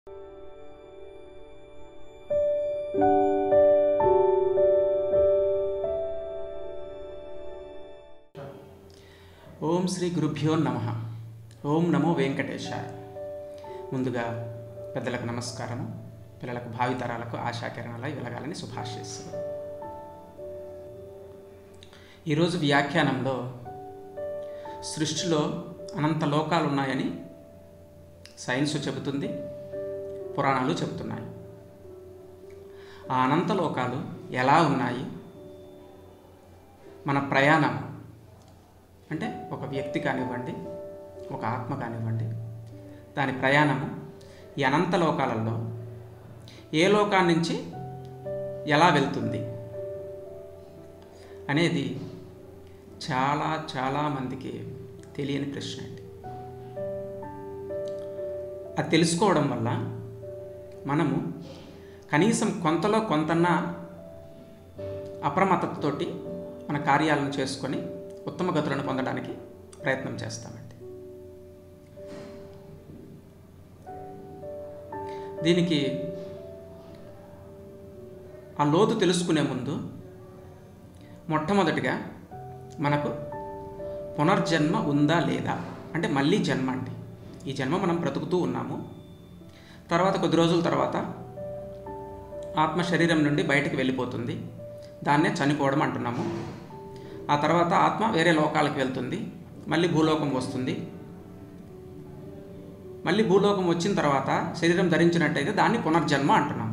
ఓం శ్రీ గురుభ్యో నమ ఓం నమో వెంకటేశాయ ముందుగా పెద్దలకు నమస్కారము పిల్లలకు భావితరాలకు ఆశాకిరణాల వెలగాలని శుభాశిస్సులు ఈరోజు వ్యాఖ్యానంలో సృష్టిలో అనంత లోకాలు ఉన్నాయని సైన్స్ చెబుతుంది పురాణాలు చెబుతున్నాయి ఆ అనంత లోకాలు ఎలా ఉన్నాయి మన ప్రయాణం అంటే ఒక వ్యక్తి కానివ్వండి ఒక ఆత్మ కానివ్వండి దాని ప్రయాణము ఈ అనంత లోకాలలో ఏ లోకాల నుంచి ఎలా వెళ్తుంది అనేది చాలా చాలా మందికి తెలియని ప్రశ్న అండి అది తెలుసుకోవడం వల్ల మనము కనీసం కొంతలో కొంతన్నా అప్రమత్తతతోటి మన కార్యాలను చేసుకొని ఉత్తమ గతులను పొందడానికి ప్రయత్నం చేస్తామండి దీనికి ఆ లోతు తెలుసుకునే ముందు మొట్టమొదటిగా మనకు పునర్జన్మ ఉందా లేదా అంటే మళ్ళీ జన్మ అండి ఈ జన్మ మనం బ్రతుకుతూ ఉన్నాము తర్వాత కొద్ది రోజుల తర్వాత ఆత్మ శరీరం నుండి బయటకు వెళ్ళిపోతుంది దాన్నే చనిపోవడం అంటున్నాము ఆ తర్వాత ఆత్మ వేరే లోకాలకు వెళ్తుంది మళ్ళీ భూలోకం వస్తుంది మళ్ళీ భూలోకం వచ్చిన తర్వాత శరీరం ధరించినట్టయితే దాన్ని పునర్జన్మ అంటున్నాము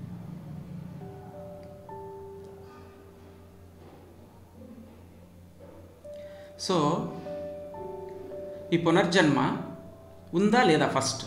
సో ఈ పునర్జన్మ ఉందా లేదా ఫస్ట్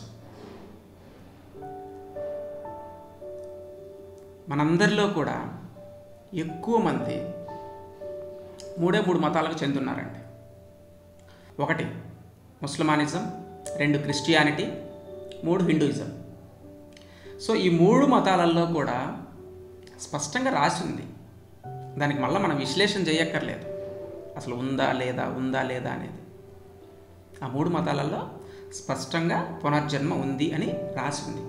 మనందరిలో కూడా ఎక్కువ మంది మూడే మూడు మతాలకు చెందున్నారండి ఒకటి ముస్లిమానిజం రెండు క్రిస్టియానిటీ మూడు హిందూయిజం సో ఈ మూడు మతాలలో కూడా స్పష్టంగా రాసి ఉంది దానికి మళ్ళీ మనం విశ్లేషణ చేయక్కర్లేదు అసలు ఉందా లేదా ఉందా లేదా అనేది ఆ మూడు మతాలలో స్పష్టంగా పునర్జన్మ ఉంది అని రాసి ఉంది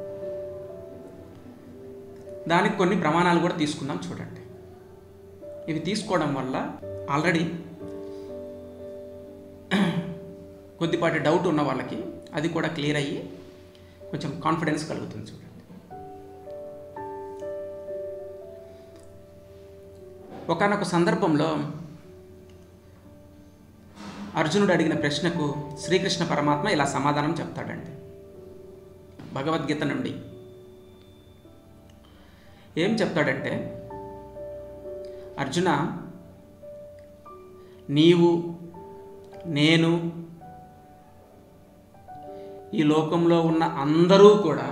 దానికి కొన్ని ప్రమాణాలు కూడా తీసుకుందాం చూడండి ఇవి తీసుకోవడం వల్ల ఆల్రెడీ కొద్దిపాటి డౌట్ ఉన్న వాళ్ళకి అది కూడా క్లియర్ అయ్యి కొంచెం కాన్ఫిడెన్స్ కలుగుతుంది చూడండి ఒకనొక సందర్భంలో అర్జునుడు అడిగిన ప్రశ్నకు శ్రీకృష్ణ పరమాత్మ ఇలా సమాధానం చెప్తాడండి భగవద్గీత నుండి ఏం చెప్తాడంటే అర్జున నీవు నేను ఈ లోకంలో ఉన్న అందరూ కూడా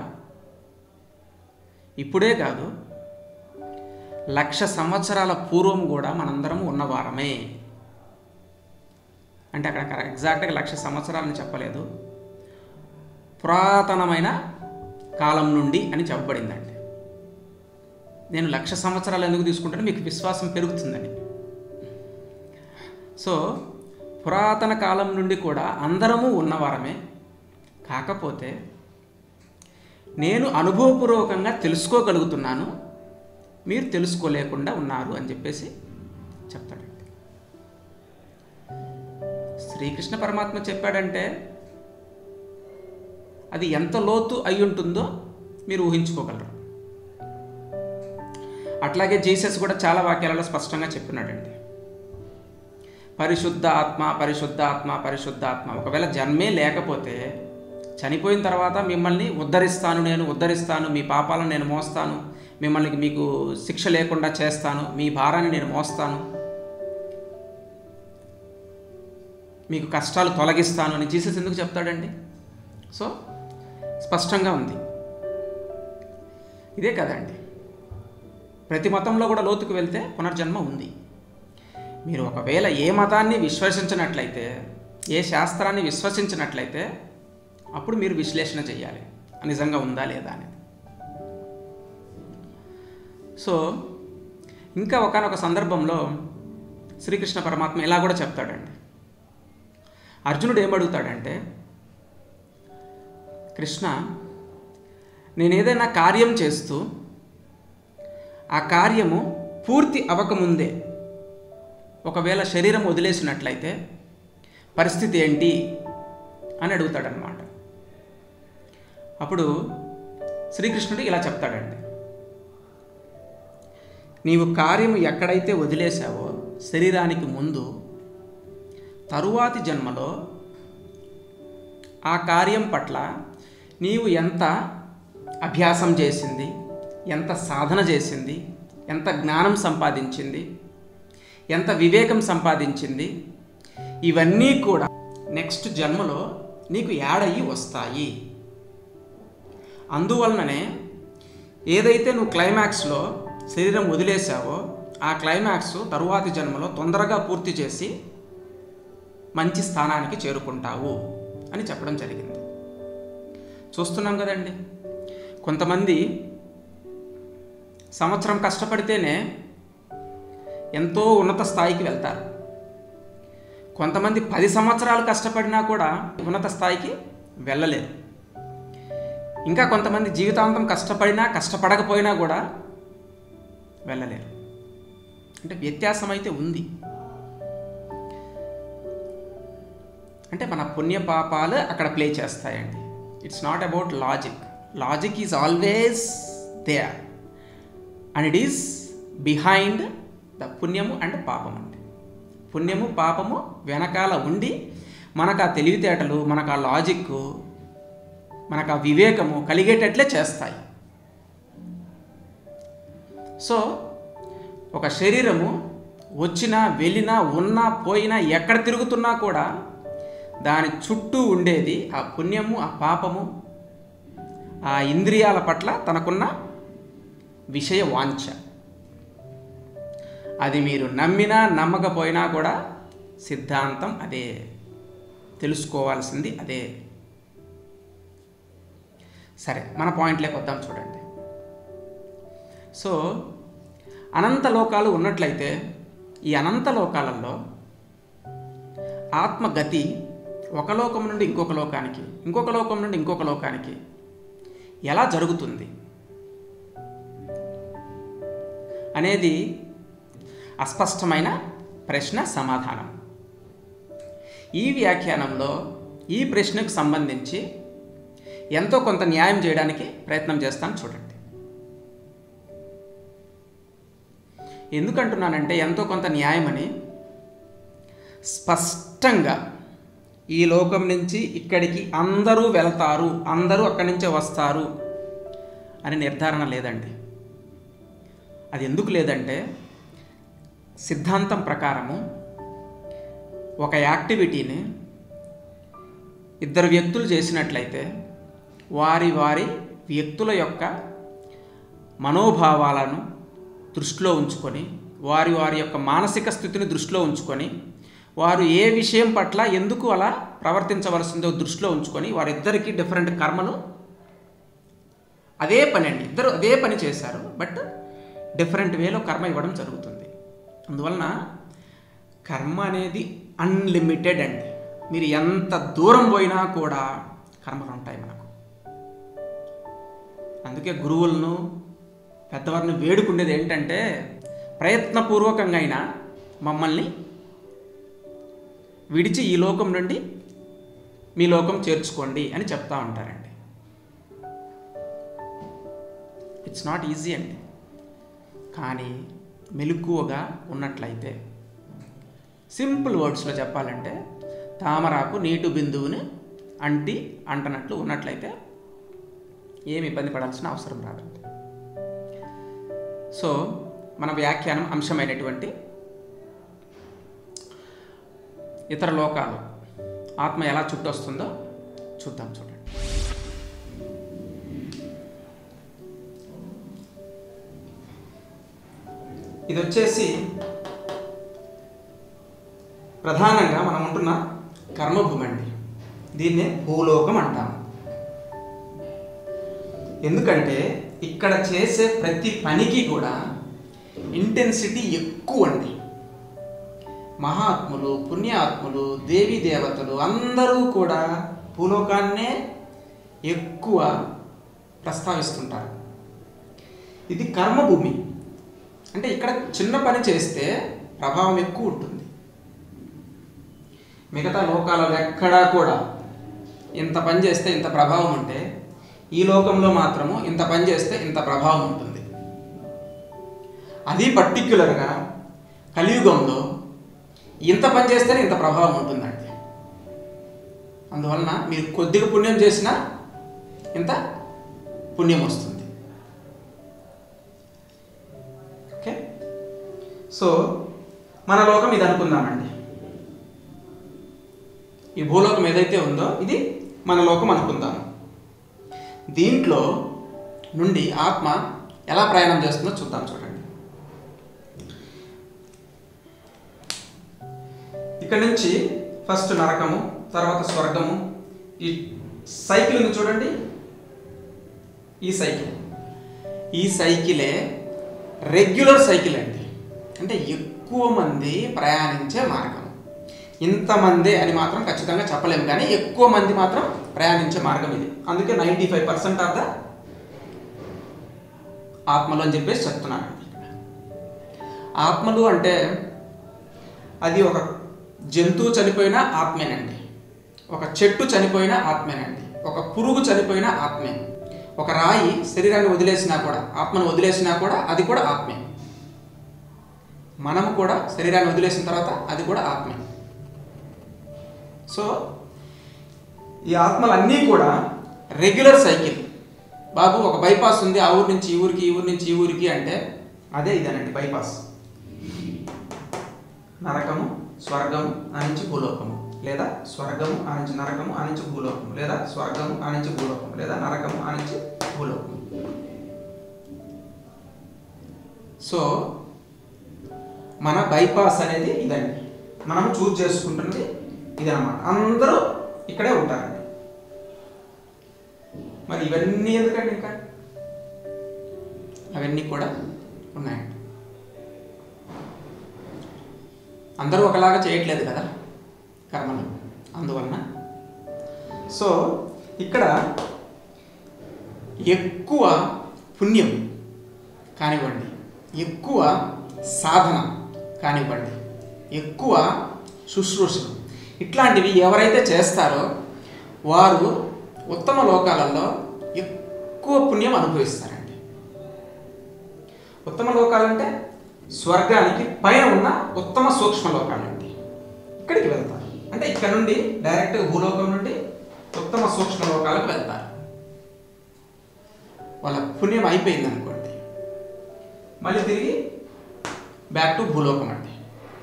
ఇప్పుడే కాదు లక్ష సంవత్సరాల పూర్వం కూడా మనందరం ఉన్నవారమే అంటే అక్కడ ఎగ్జాక్ట్గా లక్ష సంవత్సరాలని చెప్పలేదు పురాతనమైన కాలం నుండి అని చెప్పబడిందండి నేను లక్ష సంవత్సరాలు ఎందుకు తీసుకుంటాను మీకు విశ్వాసం పెరుగుతుందని సో పురాతన కాలం నుండి కూడా అందరము ఉన్నవారమే కాకపోతే నేను అనుభవపూర్వకంగా తెలుసుకోగలుగుతున్నాను మీరు తెలుసుకోలేకుండా ఉన్నారు అని చెప్పేసి చెప్తాడండి శ్రీకృష్ణ పరమాత్మ చెప్పాడంటే అది ఎంత లోతు అయి ఉంటుందో మీరు ఊహించుకోగలరు అట్లాగే జీసస్ కూడా చాలా వాక్యాలలో స్పష్టంగా చెప్పినాడండి పరిశుద్ధ ఆత్మ పరిశుద్ధ ఆత్మ పరిశుద్ధ ఆత్మ ఒకవేళ జన్మే లేకపోతే చనిపోయిన తర్వాత మిమ్మల్ని ఉద్ధరిస్తాను నేను ఉద్ధరిస్తాను మీ పాపాలను నేను మోస్తాను మిమ్మల్ని మీకు శిక్ష లేకుండా చేస్తాను మీ భారాన్ని నేను మోస్తాను మీకు కష్టాలు తొలగిస్తాను అని జీసస్ ఎందుకు చెప్తాడండి సో స్పష్టంగా ఉంది ఇదే కదండి ప్రతి మతంలో కూడా లోతుకు వెళ్తే పునర్జన్మ ఉంది మీరు ఒకవేళ ఏ మతాన్ని విశ్వసించినట్లయితే ఏ శాస్త్రాన్ని విశ్వసించినట్లయితే అప్పుడు మీరు విశ్లేషణ చేయాలి నిజంగా ఉందా లేదా అనేది సో ఇంకా ఒకనొక సందర్భంలో శ్రీకృష్ణ పరమాత్మ ఇలా కూడా చెప్తాడండి అర్జునుడు ఏమడుగుతాడంటే కృష్ణ నేను ఏదైనా కార్యం చేస్తూ ఆ కార్యము పూర్తి అవ్వకముందే ఒకవేళ శరీరం వదిలేసినట్లయితే పరిస్థితి ఏంటి అని అడుగుతాడనమాట అప్పుడు శ్రీకృష్ణుడు ఇలా చెప్తాడండి నీవు కార్యము ఎక్కడైతే వదిలేశావో శరీరానికి ముందు తరువాతి జన్మలో ఆ కార్యం పట్ల నీవు ఎంత అభ్యాసం చేసింది ఎంత సాధన చేసింది ఎంత జ్ఞానం సంపాదించింది ఎంత వివేకం సంపాదించింది ఇవన్నీ కూడా నెక్స్ట్ జన్మలో నీకు యాడ్ అయ్యి వస్తాయి అందువలననే ఏదైతే నువ్వు క్లైమాక్స్లో శరీరం వదిలేసావో ఆ క్లైమాక్స్ తరువాతి జన్మలో తొందరగా పూర్తి చేసి మంచి స్థానానికి చేరుకుంటావు అని చెప్పడం జరిగింది చూస్తున్నాం కదండి కొంతమంది సంవత్సరం కష్టపడితేనే ఎంతో ఉన్నత స్థాయికి వెళ్తారు కొంతమంది పది సంవత్సరాలు కష్టపడినా కూడా ఉన్నత స్థాయికి వెళ్ళలేరు ఇంకా కొంతమంది జీవితాంతం కష్టపడినా కష్టపడకపోయినా కూడా వెళ్ళలేరు అంటే వ్యత్యాసం అయితే ఉంది అంటే మన పుణ్య పాపాలు అక్కడ ప్లే చేస్తాయండి it's not about logic logic is always there and it is behind the పుణ్యము అండ్ పాపం అండి పుణ్యము పాపము వెనకాల ఉండి మనకు ఆ తెలివితేటలు మనకు ఆ లాజిక్ మనకు ఆ వివేకము కలిగేటట్లే చేస్తాయి సో ఒక శరీరము వచ్చినా వెళ్ళినా ఉన్నా పోయినా ఎక్కడ తిరుగుతున్నా కూడా దాని చుట్టూ ఉండేది ఆ పుణ్యము ఆ పాపము ఆ ఇంద్రియాల పట్ల తనకున్న విషయ వాంఛ అది మీరు నమ్మినా నమ్మకపోయినా కూడా సిద్ధాంతం అదే తెలుసుకోవాల్సింది అదే సరే మన పాయింట్లోకి వద్దాం చూడండి సో అనంత లోకాలు ఉన్నట్లయితే ఈ అనంత లోకాలలో ఆత్మగతి ఒక లోకం నుండి ఇంకొక లోకానికి ఇంకొక లోకం నుండి ఇంకొక లోకానికి ఎలా జరుగుతుంది అనేది అస్పష్టమైన ప్రశ్న సమాధానం ఈ వ్యాఖ్యానంలో ఈ ప్రశ్నకు సంబంధించి ఎంతో కొంత న్యాయం చేయడానికి ప్రయత్నం చేస్తాను చూడండి ఎందుకంటున్నానంటే ఎంతో కొంత న్యాయమని స్పష్టంగా ఈ లోకం నుంచి ఇక్కడికి అందరూ వెళతారు అందరూ అక్కడి నుంచే వస్తారు అని నిర్ధారణ లేదండి అది ఎందుకు లేదంటే సిద్ధాంతం ప్రకారము ఒక యాక్టివిటీని ఇద్దరు వ్యక్తులు చేసినట్లయితే వారి వారి వ్యక్తుల యొక్క మనోభావాలను దృష్టిలో ఉంచుకొని వారి వారి యొక్క మానసిక స్థితిని దృష్టిలో ఉంచుకొని వారు ఏ విషయం పట్ల ఎందుకు అలా ప్రవర్తించవలసిందో దృష్టిలో ఉంచుకొని వారిద్దరికీ డిఫరెంట్ కర్మలు అదే పని అండి ఇద్దరు అదే పని చేశారు బట్ డిఫరెంట్ వేలో కర్మ ఇవ్వడం జరుగుతుంది అందువలన కర్మ అనేది అన్లిమిటెడ్ అండి మీరు ఎంత దూరం పోయినా కూడా కర్మలు ఉంటాయి మనకు అందుకే గురువులను పెద్దవారిని వేడుకునేది ఏంటంటే ప్రయత్నపూర్వకంగా అయినా మమ్మల్ని విడిచి ఈ లోకం నుండి మీ లోకం చేర్చుకోండి అని చెప్తా ఉంటారండి ఇట్స్ నాట్ ఈజీ అండి కానీ మెలకువగా ఉన్నట్లయితే సింపుల్ వర్డ్స్లో చెప్పాలంటే తామరాకు నీటి బిందువుని అంటి అంటనట్లు ఉన్నట్లయితే ఏమి ఇబ్బంది పడాల్సిన అవసరం రాదండి సో మన వ్యాఖ్యానం అంశమైనటువంటి ఇతర లోకాలు ఆత్మ ఎలా చుట్టొస్తుందో చూద్దాం చూడండి ఇది వచ్చేసి ప్రధానంగా మనం ఉంటున్న కర్మభూమి అండి దీన్నే భూలోకం అంటాము ఎందుకంటే ఇక్కడ చేసే ప్రతి పనికి కూడా ఇంటెన్సిటీ ఎక్కువ అండి మహాత్ములు పుణ్యాత్ములు దేవీ దేవతలు అందరూ కూడా భూలోకాన్నే ఎక్కువ ప్రస్తావిస్తుంటారు ఇది కర్మభూమి అంటే ఇక్కడ చిన్న పని చేస్తే ప్రభావం ఎక్కువ ఉంటుంది మిగతా లోకాలలో ఎక్కడా కూడా ఇంత పని చేస్తే ఇంత ప్రభావం ఉంటే ఈ లోకంలో మాత్రము ఇంత పని చేస్తే ఇంత ప్రభావం ఉంటుంది అది పర్టిక్యులర్గా కలియుగంలో ఇంత పని చేస్తేనే ఇంత ప్రభావం ఉంటుందండి అందువలన మీరు కొద్దిగా పుణ్యం చేసినా ఇంత పుణ్యం వస్తుంది ఓకే సో మన లోకం ఇది అనుకుందామండి ఈ భూలోకం ఏదైతే ఉందో ఇది మన లోకం అనుకుందాము దీంట్లో నుండి ఆత్మ ఎలా ప్రయాణం చేస్తుందో చూద్దాం చూడండి ఇక్కడ నుంచి ఫస్ట్ నరకము తర్వాత స్వర్గము ఈ సైకిల్ ఉంది చూడండి ఈ సైకిల్ ఈ సైకిలే రెగ్యులర్ సైకిల్ అండి అంటే ఎక్కువ మంది ప్రయాణించే మార్గం ఇంతమంది అని మాత్రం ఖచ్చితంగా చెప్పలేము కానీ ఎక్కువ మంది మాత్రం ప్రయాణించే మార్గం ఇది అందుకే ninety five percent of the ఆత్మలు అని చెప్పేసి చెప్తున్నానండి ఆత్మలు అంటే అది ఒక జంతువు చనిపోయిన ఆత్మేనండి ఒక చెట్టు చనిపోయిన ఆత్మేనండి ఒక పురుగు చనిపోయిన ఆత్మే ఒక రాయి శరీరాన్ని వదిలేసినా కూడా ఆత్మను వదిలేసినా కూడా అది కూడా ఆత్మే మనము కూడా శరీరాన్ని వదిలేసిన తర్వాత అది కూడా ఆత్మే సో ఈ ఆత్మలన్నీ కూడా రెగ్యులర్ సైకిల్ బాబు ఒక బైపాస్ ఉంది ఆ ఊరి నుంచి ఈ ఊరికి ఈ ఊరి నుంచి ఈ ఊరికి అంటే అదే ఇదేనండి బైపాస్ నరకము స్వర్గము ఆనించి భూలోకము లేదా స్వర్గము ఆనించి నరకము ఆనించి భూలోకము లేదా స్వర్గము ఆనించి భూలోకము లేదా నరకము ఆనించి భూలోకము సో మన బైపాస్ అనేది ఇదండి మనం చూజ్ చేసుకుంటున్నది ఇదన్నమాట అందరూ ఇక్కడే ఉంటారండి మరి ఇవన్నీ ఎందుకండి ఇంకా అవన్నీ కూడా ఉన్నాయండి అందరూ ఒకలాగా చేయట్లేదు కదా కర్మలు అందువలన సో ఇక్కడ ఎక్కువ పుణ్యం కానివ్వండి ఎక్కువ సాధన కానివ్వండి ఎక్కువ శుశ్రూషలు ఇట్లాంటివి ఎవరైతే చేస్తారో వారు ఉత్తమ లోకాలలో ఎక్కువ పుణ్యం అనుభవిస్తారండి ఉత్తమ లోకాలంటే స్వర్గానికి పైన ఉన్న ఉత్తమ సూక్ష్మ లోకాలండి ఇక్కడికి వెళ్తారు అంటే ఇక్కడ నుండి డైరెక్ట్ భూలోకం నుండి ఉత్తమ సూక్ష్మ లోకాలకు వెళ్తారు వాళ్ళ పుణ్యం అయిపోయింది అనుకోండి మళ్ళీ తిరిగి బ్యాక్ టు భూలోకం అండి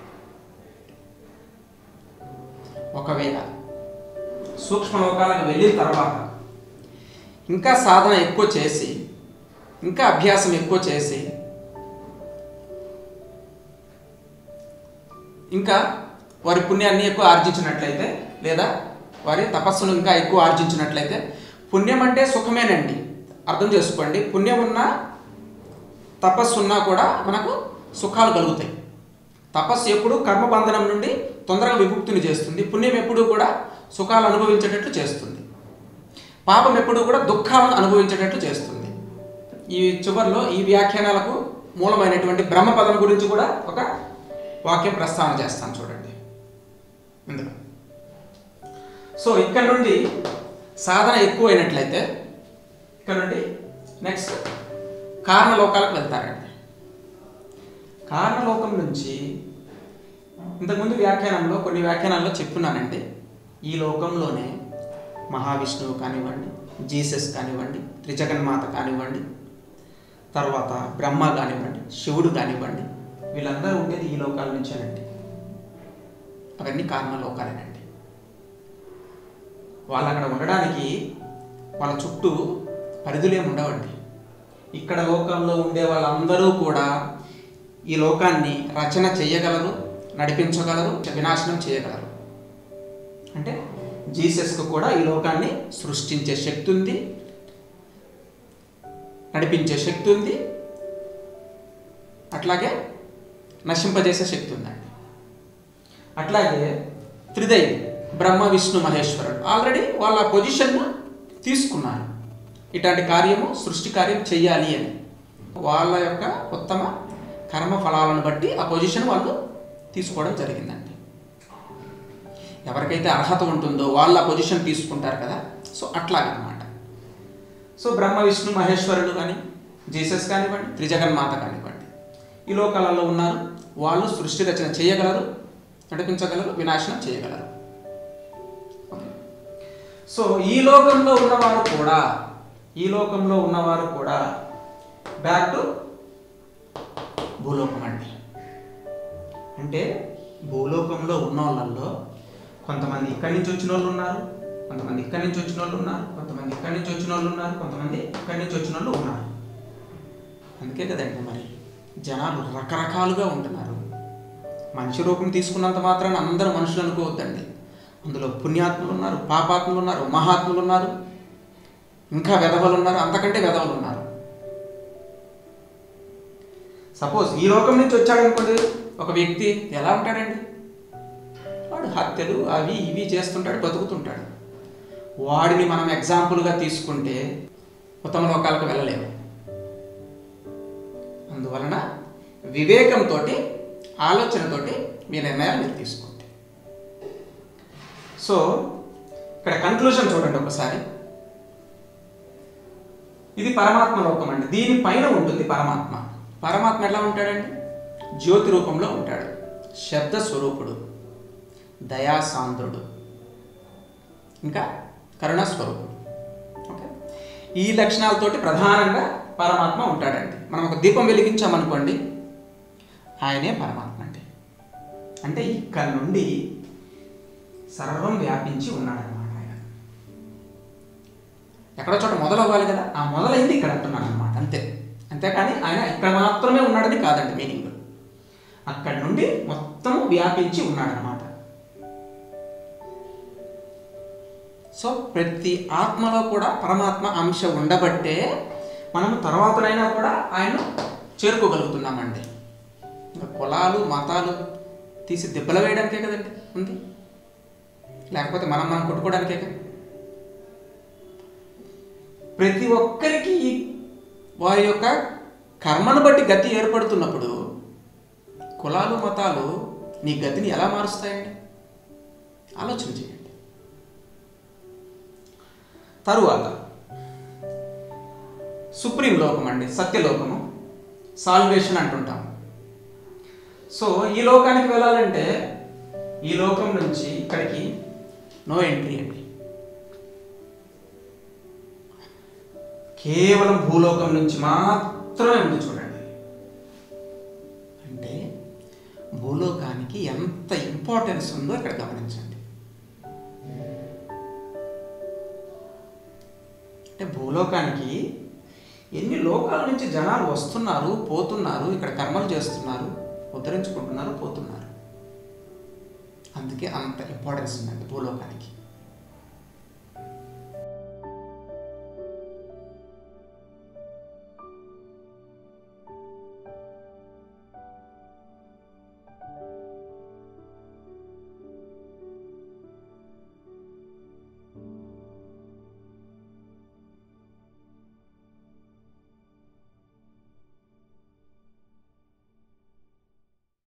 ఒకవేళ సూక్ష్మ లోకాలకు వెళ్ళిన తర్వాత ఇంకా సాధన ఎక్కువ చేసి ఇంకా అభ్యాసం ఎక్కువ చేసి ఇంకా వారి పుణ్యాన్ని ఎక్కువ ఆర్జించినట్లయితే లేదా వారి తపస్సును ఇంకా ఎక్కువ ఆర్జించినట్లయితే పుణ్యం అంటే సుఖమేనండి అర్థం చేసుకోండి పుణ్యం ఉన్నా తపస్సు ఉన్నా కూడా మనకు సుఖాలు కలుగుతాయి తపస్సు ఎప్పుడు కర్మబంధనం నుండి తొందరగా విముక్తిని చేస్తుంది పుణ్యం ఎప్పుడు కూడా సుఖాలు అనుభవించేటట్లు చేస్తుంది పాపం ఎప్పుడు కూడా దుఃఖాలను అనుభవించేటట్లు చేస్తుంది ఈ చివరిలో ఈ వ్యాఖ్యానాలకు మూలమైనటువంటి బ్రహ్మపదం గురించి కూడా ఒక వాక్యం ప్రస్తావన చేస్తాను చూడండి ఇందులో సో ఇక్కడ నుండి సాధన ఎక్కువైనట్లయితే ఇక్కడ నుండి నెక్స్ట్ కారణలోకాలకు వెళ్తారండి కారణలోకం నుంచి ఇంతకుముందు వ్యాఖ్యానంలో కొన్ని వ్యాఖ్యానాల్లో చెప్పున్నానండి ఈ లోకంలోనే మహావిష్ణువు కానివ్వండి జీసస్ కానివ్వండి త్రిజగన్మాత కానివ్వండి తర్వాత బ్రహ్మ కానివ్వండి శివుడు కానివ్వండి వీళ్ళందరూ ఉండేది ఈ లోకాల నుంచేనండి అవన్నీ కారణ లోకాలేనండి వాళ్ళు అక్కడ ఉండడానికి వాళ్ళ చుట్టూ పరిధులేం ఉండవండి ఇక్కడ లోకంలో ఉండే వాళ్ళందరూ కూడా ఈ లోకాన్ని రచన చేయగలరు నడిపించగలరు వినాశనం చేయగలరు అంటే జీసస్కు కూడా ఈ లోకాన్ని సృష్టించే శక్తి ఉంది నడిపించే శక్తి ఉంది అట్లాగే నశింపజేసే శక్తి ఉందండి అట్లాగే త్రిదైవి బ్రహ్మ విష్ణు మహేశ్వరుడు ఆల్రెడీ వాళ్ళ పొజిషన్ తీసుకున్నారు ఇట్లాంటి కార్యము సృష్టి కార్యం చెయ్యాలి అని వాళ్ళ యొక్క ఉత్తమ కర్మ ఫలాలను బట్టి ఆ పొజిషన్ వాళ్ళు తీసుకోవడం జరిగిందండి ఎవరికైతే అర్హత ఉంటుందో వాళ్ళు ఆ పొజిషన్ తీసుకుంటారు కదా సో అట్లాగనమాట సో బ్రహ్మ విష్ణు మహేశ్వరుడు కానీ జీసస్ కానివ్వండి త్రిజగన్మాత కానివ్వండి ఈ లోకాలలో ఉన్నారు వాళ్ళు సృష్టి రచన చేయగలరు నడిపించగలరు వినాశనం చేయగలరు ఓకే. సో ఈ లోకంలో ఉన్నవారు కూడా ఈ లోకంలో ఉన్నవారు కూడా బ్యాక్ టు భూలోకం అండి అంటే భూలోకంలో ఉన్న వాళ్ళల్లో కొంతమంది ఇక్కడి నుంచి వచ్చిన వాళ్ళు ఉన్నారు కొంతమంది ఇక్కడి నుంచి వచ్చిన వాళ్ళు ఉన్నారు కొంతమంది ఇక్కడి నుంచి వచ్చిన వాళ్ళు ఉన్నారు కొంతమంది ఇక్కడి నుంచి వచ్చిన వాళ్ళు ఉన్నారు అందుకే కదండి మరి జనాలు రకరకాలుగా ఉంటున్నారు మనిషి రూపం తీసుకున్నంత మాత్రాన అందరూ మనుషులు అనుకోవద్దండి అందులో పుణ్యాత్ములు ఉన్నారు పాపాత్ములు ఉన్నారు మహాత్ములు ఉన్నారు ఇంకా వెధవలు ఉన్నారు అంతకంటే వెధవలు ఉన్నారు సపోజ్ ఈ లోకం నుంచి వచ్చాడనుకోండి ఒక వ్యక్తి ఎలా ఉంటాడండి వాడు హత్యలు అవి ఇవి చేస్తుంటాడు బతుకుతుంటాడు వాడిని మనం ఎగ్జాంపుల్గా తీసుకుంటే ఉత్తమ లోకాలకు వెళ్ళలేము అందువలన వివేకంతో ఆలోచనతోటి మీ నిర్ణయాలు మీరు తీసుకోండి సో ఇక్కడ కన్క్లూజన్ చూడండి ఒకసారి ఇది పరమాత్మ లోకం అండి దీనిపైన ఉంటుంది పరమాత్మ పరమాత్మ ఎలా ఉంటాడండి జ్యోతి రూపంలో ఉంటాడు శబ్ద స్వరూపుడు దయాసాంద్రుడు ఇంకా కరుణ స్వరూపుడు ఓకే ఈ లక్షణాలతోటి ప్రధానంగా పరమాత్మ ఉంటాడండి మనం ఒక దీపం వెలిగించామనుకోండి ఆయనే పరమాత్మ అండి అంటే ఇక్కడ నుండి సర్వం వ్యాపించి ఉన్నాడనమాట ఆయన ఎక్కడో చోట మొదలవ్వాలి కదా ఆ మొదలైంది ఇక్కడ అంటున్నాను అనమాట అంతే అంతేకాని ఆయన ఇక్కడ మాత్రమే ఉన్నాడని కాదండి మీనింగ్ అక్కడి నుండి మొత్తం వ్యాపించి ఉన్నాడనమాట సో ప్రతి ఆత్మలో కూడా పరమాత్మ అంశ ఉండబట్టే మనం తర్వాతనైనా కూడా ఆయన చేరుకోగలుగుతున్నామండి ఇంకా కులాలు మతాలు తీసి దెబ్బలు వేయడానికే కదండి ఉంది లేకపోతే మనం మనం కొట్టుకోవడానికే కదా ప్రతి ఒక్కరికి ఈ వారి యొక్క కర్మను బట్టి గతి ఏర్పడుతున్నప్పుడు కులాలు మతాలు నీ గతిని ఎలా మారుస్తాయండి ఆలోచన చేయండి తరువాత సుప్రీం లోకం అండి సత్యలోకము సాల్వేషన్ అంటుంటాం సో ఈ లోకానికి వెళ్ళాలంటే ఈ లోకం నుంచి ఇక్కడికి నో ఎంట్రీ అండి కేవలం భూలోకం నుంచి మాత్రమే ఉంది చూడండి అంటే భూలోకానికి ఎంత ఇంపార్టెన్స్ ఉందో ఇక్కడ గమనించండి అంటే భూలోకానికి ఎన్ని లోకాల నుంచి జనాలు వస్తున్నారు పోతున్నారు ఇక్కడ కర్మలు చేస్తున్నారు ఉద్ధరించుకుంటున్నారు పోతున్నారు అందుకే అంత ఇంపార్టెన్స్ ఉందండి భూలోకానికి